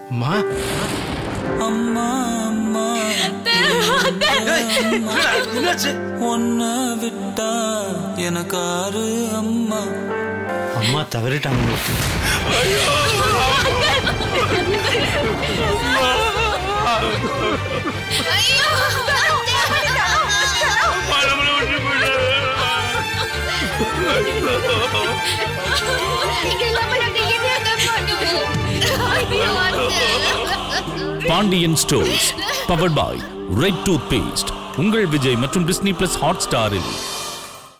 அம்மா அம்மா அம்மா என்னாச்சு ஒன்ன விட்டா எனக்கு ஆறு அம்மா அம்மா தவறிட்டாங்க Pandiyan stores powered by red toothpaste உங்கள் விஜய் மற்றும் டிஸ்னி பிளஸ் ஹாட் ஸ்டாரில்